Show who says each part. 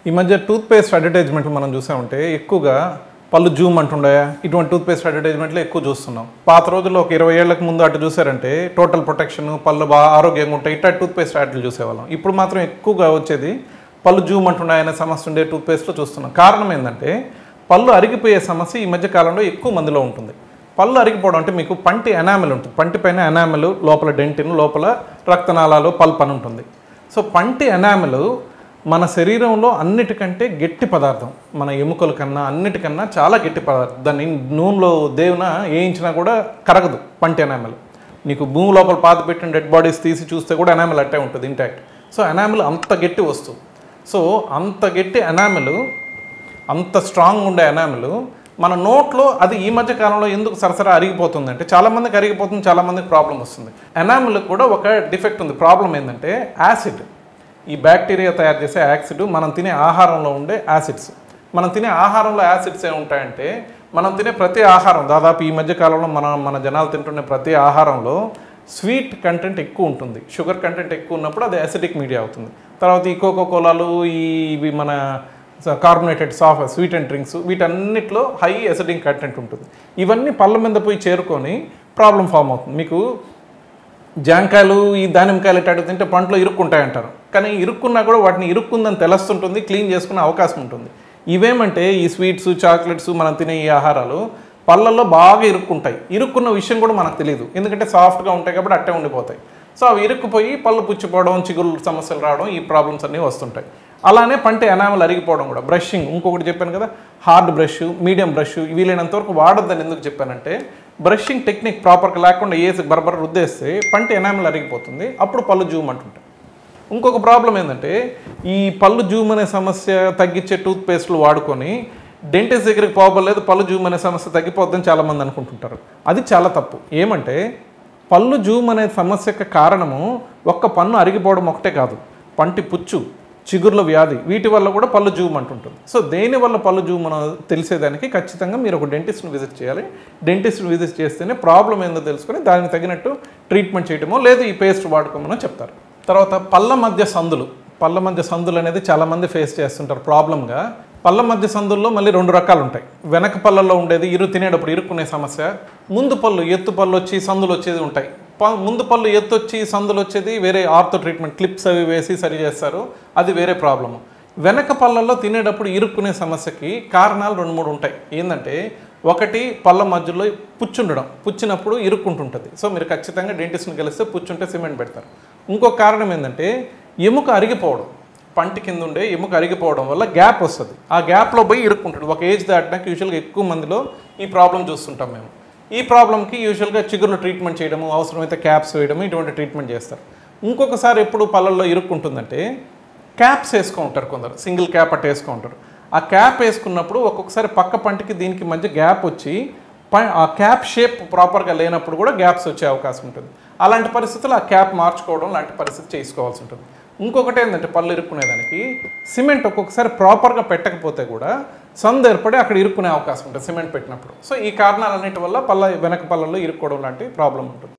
Speaker 1: ఈ మధ్య tooth paste అడ్వర్టైజ్మెంట్లు మనం చూసామంటే ఎక్కువగా పళ్ళు జూమ్ అంటుండే ఇటువంటి టూత్ పేస్ట్ అడ్వర్టైజ్మెంట్లు ఎక్కువ చూస్తున్నాం పాత రోజుల్లో ఒక ఇరవై ఏళ్ళకి ముందు అటు చూసారంటే టోటల్ ప్రొటెక్షన్ పళ్ళు బాగా ఆరోగ్యంగా ఉంటాయి ఇట్లా టూత్ పేస్ట్ యాడ్లు చూసేవాళ్ళం ఇప్పుడు మాత్రం ఎక్కువగా వచ్చేది పళ్ళు జూమ్ అంటుండే అనే సమస్య ఉండే టూత్ పేస్ట్లో చూస్తున్నాం కారణం ఏంటంటే పళ్ళు అరిగిపోయే సమస్య ఈ మధ్య కాలంలో ఎక్కువ మందిలో ఉంటుంది పళ్ళు అరిగిపోవడం అంటే మీకు పంటి ఎనామెల్ ఉంటుంది పంటి పైన ఎనామెల్ లోపల డెంటిన్ లోపల రక్తనాళాలు పల్ప్ అని ఉంటుంది సో పంటి ఎనామెల్ మన శరీరంలో అన్నిటికంటే గట్టి పదార్థం మన ఎముకల కన్నా అన్నిటికన్నా చాలా గట్టి పదార్థం దాన్ని నూనెలో దేవున వేయించినా కూడా కరగదు పంటి ఎనామెల్ నీకు భూమి లోపల పాత పెట్టిన డెడ్ బాడీస్ తీసి చూస్తే కూడా ఎనామెల్ అట్టే ఉంటుంది ఇంటాక్ట్ సో ఎనామెల్ అంత గట్టి వస్తువు సో అంత గట్టి ఎనామెల్ అంత స్ట్రాంగ్ ఉండే ఎనామెల్ మన నోట్లో అది ఈ మధ్య కాలంలో ఎందుకు సరసరా అరిగిపోతుంది అంటే చాలామందికి అరిగిపోతుంది చాలామందికి ప్రాబ్లం వస్తుంది ఎనామెల్ కూడా ఒక డిఫెక్ట్ ఉంది ప్రాబ్లం ఏంటంటే యాసిడ్ ఈ బ్యాక్టీరియా తయారు చేసే యాసిడ్ మనం తినే ఆహారంలో ఉండే యాసిడ్స్ మనం తినే ఆహారంలో యాసిడ్స్ ఏ ఉంటాయంటే మనం తినే ప్రతి ఆహారం దాదాపు ఈ మధ్య కాలంలో మన మన జనాలు తింటున్న ప్రతి ఆహారంలో స్వీట్ కంటెంట్ ఎక్కువ ఉంటుంది షుగర్ కంటెంట్ ఎక్కువ ఉన్నప్పుడు అది యాసిడిక్ మీడియా అవుతుంది తర్వాత ఈ కోకో కోలాలు ఈ ఇవి మన carbonated soft sweet and drinks వీటన్నిటిలో హై ఎసిడింగ్ కంటెంట్ ఉంటుంది ఇవన్నీ పళ్ళ మీద పోయి చేరుకొని ప్రాబ్లం ఫామ్ అవుతుంది మీకు జాంకాయలు ఈ దానిమ్మకాయలు ఇట్లా తింటే పంటలో ఇరుక్కుంటాయి అంటారు కానీ ఇరుక్కున్నా కూడా వాటిని ఇరుక్కుందని తెలుస్తుంటుంది క్లీన్ చేసుకునే అవకాశం ఉంటుంది ఇవేమంటే ఈ స్వీట్స్ చాక్లెట్స్ మనం తినే ఈ ఆహారాలు పళ్ళల్లో బాగా ఇరుక్కుంటాయి ఇరుక్కున్న విషయం కూడా మనకు తెలియదు ఎందుకంటే సాఫ్ట్గా ఉంటాయి కాబట్టి అట్టే ఉండిపోతాయి సో అవి ఇరుక్కుపోయి పళ్ళు పుచ్చిపోవడం చిగురు సమస్యలు రావడం ఈ ప్రాబ్లమ్స్ అన్నీ వస్తుంటాయి అలానే పంట ఎనామల్ అరిగిపోవడం కూడా బ్రషింగ్ ఇంకొకటి చెప్పాను కదా హార్డ్ బ్రష్ మీడియం బ్రష్ వీలైనంత వరకు వాడొద్దని ఎందుకు చెప్పానంటే బ్రషింగ్ టెక్నిక్ ప్రాపర్గా లేకుండా వేసి బరబర రుద్దేస్తే పంట ఎనామల్ అరిగిపోతుంది అప్పుడు పళ్ళు జూమ్ అంటుంటాయి ఇంకొక ప్రాబ్లం ఏంటంటే ఈ పళ్ళు జూమ్ అనే సమస్య తగ్గించే టూత్ పేస్ట్లు వాడుకొని డెంటిస్ట్ దగ్గరికి పోవలేదు పళ్ళు జూమ్ అనే సమస్య తగ్గిపోద్దని చాలామంది అనుకుంటుంటారు అది చాలా తప్పు ఏమంటే పళ్ళు జూమ్ అనే సమస్యకు కారణము ఒక్క పన్ను అరిగిపోవడం ఒకటే కాదు పంటి పుచ్చు చిగుర్ల వ్యాధి వీటి వల్ల కూడా పళ్ళు జూమ్ అంటుంటుంది సో దేని వల్ల పళ్ళు జూమ్ అని తెలిసేదానికి ఖచ్చితంగా మీరు ఒక డెంటిస్ట్ని విజిట్ చేయాలి డెంటిస్ట్ని విజిట్ చేస్తేనే ప్రాబ్లం ఏందో తెలుసుకొని దానికి తగినట్టు ట్రీట్మెంట్ చేయడమో లేదు ఈ పేస్ట్ వాడుకోమనో చెప్తారు తర్వాత పళ్ళ మధ్య సందులు పళ్ళ మధ్య సందులు అనేది చాలామంది ఫేస్ చేస్తుంటారు ప్రాబ్లంగా పళ్ళ మధ్య సందుల్లో మళ్ళీ రెండు రకాలు ఉంటాయి వెనక పళ్ళల్లో ఉండేది ఇరు తినేటప్పుడు ఇరుక్కునే సమస్య ముందు పళ్ళు ఎత్తు పళ్ళు వచ్చి సందులు వచ్చేది ఉంటాయి ప- ముందు పళ్ళు ఎత్తు వచ్చి సందులు వచ్చేది వేరే ఆర్థో ట్రీట్మెంట్ క్లిప్స్ అవి వేసి సరి చేస్తారు అది వేరే ప్రాబ్లము వెనక పళ్ళల్లో తినేటప్పుడు ఇరుక్కునే సమస్యకి కారణాలు రెండు మూడు ఉంటాయి ఏంటంటే ఒకటి పళ్ళ మధ్యలో పుచ్చుండడం పుచ్చినప్పుడు ఇరుక్కుంటుంటుంది సో మీరు ఖచ్చితంగా డెంటిస్ట్ని కలిస్తే పుచ్చుంటే సిమెంట్ పెడతారు ఇంకో కారణం ఏంటంటే ఎముక అరిగిపోవడం పంటి కింద ఉండే ఎముక అరిగిపోవడం వల్ల గ్యాప్ వస్తుంది ఆ గ్యాప్లో పోయి ఇరుక్కుంటాడు ఒక ఏజ్ దాటినాక యూజువల్గా ఎక్కువ మందిలో ఈ ప్రాబ్లం చూస్తుంటాం మేము ఈ ప్రాబ్లంకి యూజువల్గా చిగురులో ట్రీట్మెంట్ చేయడము అవసరమైతే క్యాప్స్ వేయడము ఇటువంటి ట్రీట్మెంట్ చేస్తారు ఇంకొకసారి ఎప్పుడు పళ్ళల్లో ఇరుక్కుంటుందంటే క్యాప్స్ వేసుకుంటారు కొందరు సింగిల్ క్యాప్ అట్ట వేసుకుంటారు ఆ క్యాప్ వేసుకున్నప్పుడు ఒక్కొక్కసారి పక్క పంటికి దీనికి మధ్య గ్యాప్ వచ్చి పై- ఆ క్యాప్ షేప్ ప్రాపర్గా లేనప్పుడు కూడా గ్యాప్స్ వచ్చే అవకాశం ఉంటుంది అలాంటి పరిస్థితుల్లో ఆ క్యాప్ మార్చుకోవడం లాంటి పరిస్థితి చేసుకోవాల్సి ఉంటుంది ఇంకొకటి ఏంటంటే పళ్ళు ఇరుక్కునేదానికి సిమెంట్ ఒక్కొక్కసారి ప్రాపర్గా పెట్టకపోతే కూడా సందు ఏర్పడి అక్కడ ఇరుక్కునే అవకాశం ఉంటుంది సిమెంట్ పెట్టినప్పుడు సో ఈ కారణాలన్నిటి వల్ల పళ్ళ వెనక పళ్ళల్లో ఇరుక్కోవడం లాంటి ప్రాబ్లం ఉంటుంది